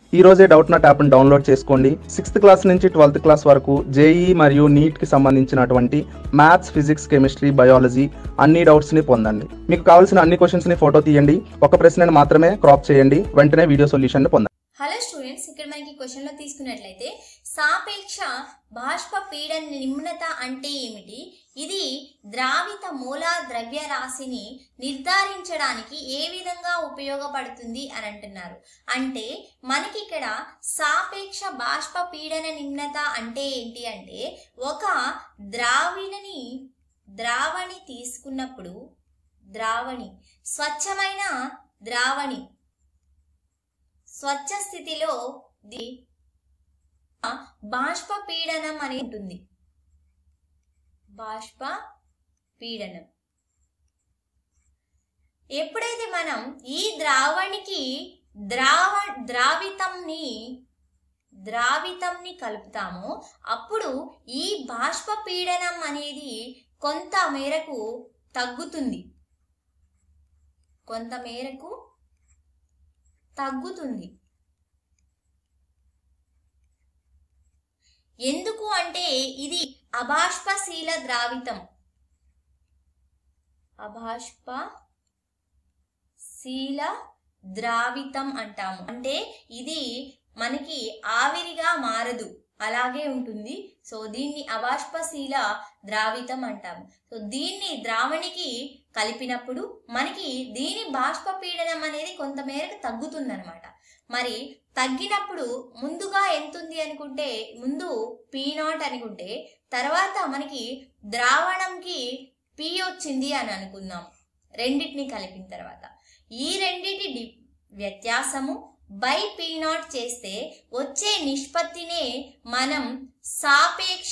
ఈ రోజే Doubtnut యాప్ని డౌన్లోడ్ చేసుకోండి సిక్స్త్ క్లాస్ నుంచి ట్వెల్త్ క్లాస్ వరకు జేఈ మరియు నీట్కి సంబంధించినటువంటి మ్యాథ్స్ ఫిజిక్స్ కెమిస్ట్రీ బయాలజీ అన్ని డౌట్స్ని పొందండి మీకు కావాల్సిన అన్ని క్వశ్చన్స్ని ఫోటో తీయండి ఒక ప్రశ్నను మాత్రమే క్రాప్ చేయండి వెంటనే వీడియో సొల్యూషన్ పొందండి హలో స్టూడెంట్స్ ఇక్కడ మనకి క్వశ్చన్ లో తీసుకున్నట్లయితే సాపేక్ష బాష్ప పీడన నిమ్నత అంటే ఏమిటి ఇది ద్రావిత మూల ద్రవ్య రాశిని నిర్ధారించడానికి ఏ విధంగా ఉపయోగపడుతుంది అని అంటున్నారు అంటే మనకి ఇక్కడ సాపేక్ష బాష్ప పీడన నిమ్నత అంటే ఏంటి అంటే ఒక ద్రావిణని ద్రావణి తీసుకున్నప్పుడు ద్రావణి స్వచ్ఛమైన ద్రావణి స్వచ్ఛ స్థితిలో ది బాష్ప పీడనం అని ఉంటుంది బాష్ప పీడనం ఎప్పుడైతే మనం ఈ ద్రావణికి ద్రావ ద్రావితంని ద్రావితంని కలుపుతామో అప్పుడు ఈ బాష్ప పీడనం అనేది కొంత మేరకు తగ్గుతుంది కొంత మేరకు తగ్గుతుంది ఎందుకు అంటే ఇది అబాష్పశీల ద్రావితం అబాష్ప శీల ద్రావితం అంటాము అంటే ఇది మనకి ఆవిరిగా మారదు అలాగే ఉంటుంది సో దీన్ని అబాష్పశీల ద్రావితం అంటాము సో దీన్ని ద్రావణికి కలిపినప్పుడు మనకి దీని బాష్ప పీడనం అనేది కొంతమేరకు తగ్గుతుందన్నమాట మరి తగ్గినప్పుడు ముందుగా ఎంతుంది అనుకుంటే ముందు పీ నాట్ అనుకుంటే తర్వాత మనకి ద్రావణంకి పీ వచ్చింది అని అనుకుందాం రెండింటిని కలిపిన తర్వాత ఈ రెండిటి డి- వ్యత్యాసము బై పీ నాట్ చేస్తే వచ్చే నిష్పత్తినే మనం సాపేక్ష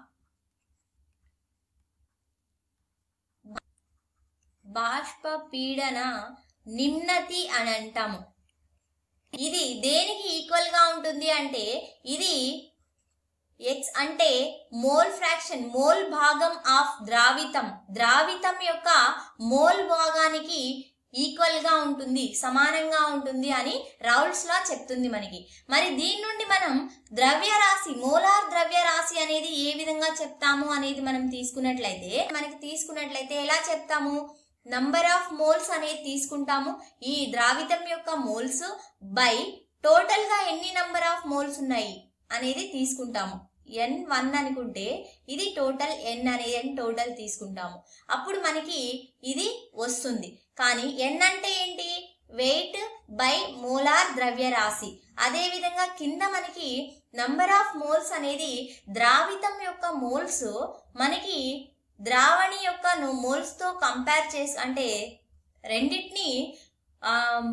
బాష్ప పీడన నిమ్నతి అని అంటాము ఇది దేనికి ఈక్వల్ గా ఉంటుంది అంటే ఇది ఎక్స్ అంటే మోల్ ఫ్రాక్షన్ మోల్ భాగం ఆఫ్ ద్రావితం ద్రావితం యొక్క మోల్ భాగానికి ఈక్వల్ గా ఉంటుంది సమానంగా ఉంటుంది అని రౌల్స్ లా చెప్తుంది మనకి మరి దీని నుండి మనం ద్రవ్యరాశి మోలార్ ద్రవ్యరాశి అనేది ఏ విధంగా చెప్తాము అనేది మనం తీసుకున్నట్లయితే మనకి తీసుకున్నట్లయితే ఎలా చెప్తాము నంబర్ ఆఫ్ మోల్స్ అనేది తీసుకుంటాము ఈ ద్రావితం యొక్క మోల్స్ బై టోటల్ గా ఎన్ని నంబర్ ఆఫ్ మోల్స్ ఉన్నాయి అనేది తీసుకుంటాము ఎన్ వన్ అనుకుంటే ఇది టోటల్ ఎన్ అనే ఎన్ టోటల్ తీసుకుంటాము అప్పుడు మనకి ఇది వస్తుంది కానీ ఎన్ అంటే ఏంటి వెయిట్ బై మోలార్ ద్రవ్యరాశి అదే విధంగా కింద మనకి నంబర్ ఆఫ్ మోల్స్ అనేది ద్రావితం యొక్క మోల్స్ మనకి ద్రావణి యొక్క మోల్స్ తో కంపేర్ చేసి అంటే రెండింటిని ఆమ్,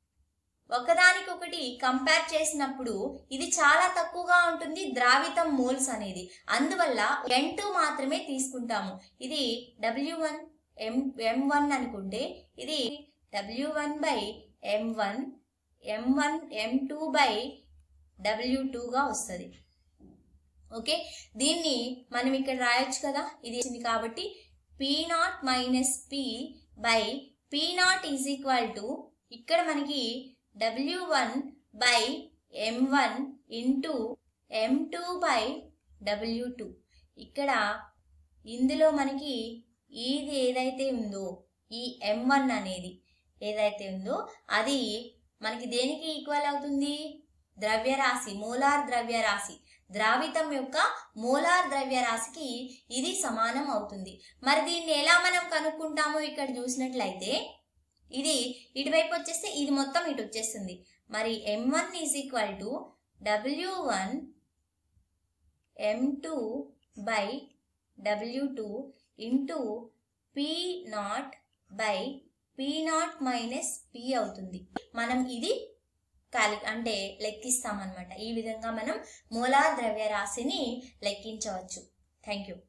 ఒకదానికొకటి కంపేర్ చేసినప్పుడు ఇది చాలా తక్కువగా ఉంటుంది ద్రావితం మోల్స్ అనేది అందువల్ల ఎన్ టూ మాత్రమే తీసుకుంటాము ఇది W one M M one అనుకుంటే ఇది W one by M one M one M two by W టూగా వస్తుంది ఓకే దీన్ని మనం ఇక్కడ రాయొచ్చు కదా ఇది వచ్చింది కాబట్టి P naught minus P by P naught is equal to ఇక్కడ మనకి W one by M one into M two by W two ఇక్కడ ఇందులో మనకి ఇది ఏదైతే ఉందో ఈ ఎం వన్ అనేది ఏదైతే ఉందో అది మనకి దేనికి ఈక్వల్ అవుతుంది ద్రవ్యరాశి మోలార్ ద్రవ్యరాశి ద్రావితం యొక్క మోలార్ ద్రవ్యరాశికి ఇది సమానం అవుతుంది మరి దీన్ని ఎలా మనం కనుక్కుంటామో ఇక్కడ చూసినట్లయితే ఇది ఇటువైపు వచ్చేస్తే ఇది మొత్తం ఇటు వచ్చేస్తుంది మరి M one is equal to W one M two by W two into P naught by P naught minus P అవుతుంది మనం ఇది కాలి అంటే లెక్కిస్తామన్నమాట ఈ విధంగా మనం మూలార్ ద్రవ్యరాశిని లెక్కించవచ్చు థ్యాంక్ యూ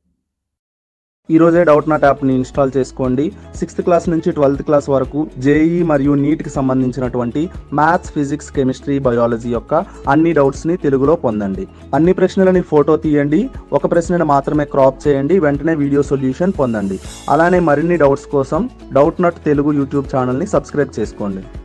ఈ రోజే డౌట్ నాట్ యాప్ని ఇన్స్టాల్ చేసుకోండి సిక్స్త్ క్లాస్ నుంచి ట్వెల్త్ క్లాస్ వరకు జేఈ మరియు నీట్కి సంబంధించినటువంటి మ్యాథ్స్ ఫిజిక్స్ కెమిస్ట్రీ బయాలజీ యొక్క అన్ని డౌట్స్ని తెలుగులో పొందండి అన్ని ప్రశ్నలని ఫోటో తీయండి ఒక ప్రశ్నను మాత్రమే క్రాప్ చేయండి వెంటనే వీడియో సొల్యూషన్ పొందండి అలానే మరిన్ని డౌట్స్ కోసం డౌట్ నాట్ తెలుగు యూట్యూబ్ ఛానల్ని సబ్స్క్రైబ్ చేసుకోండి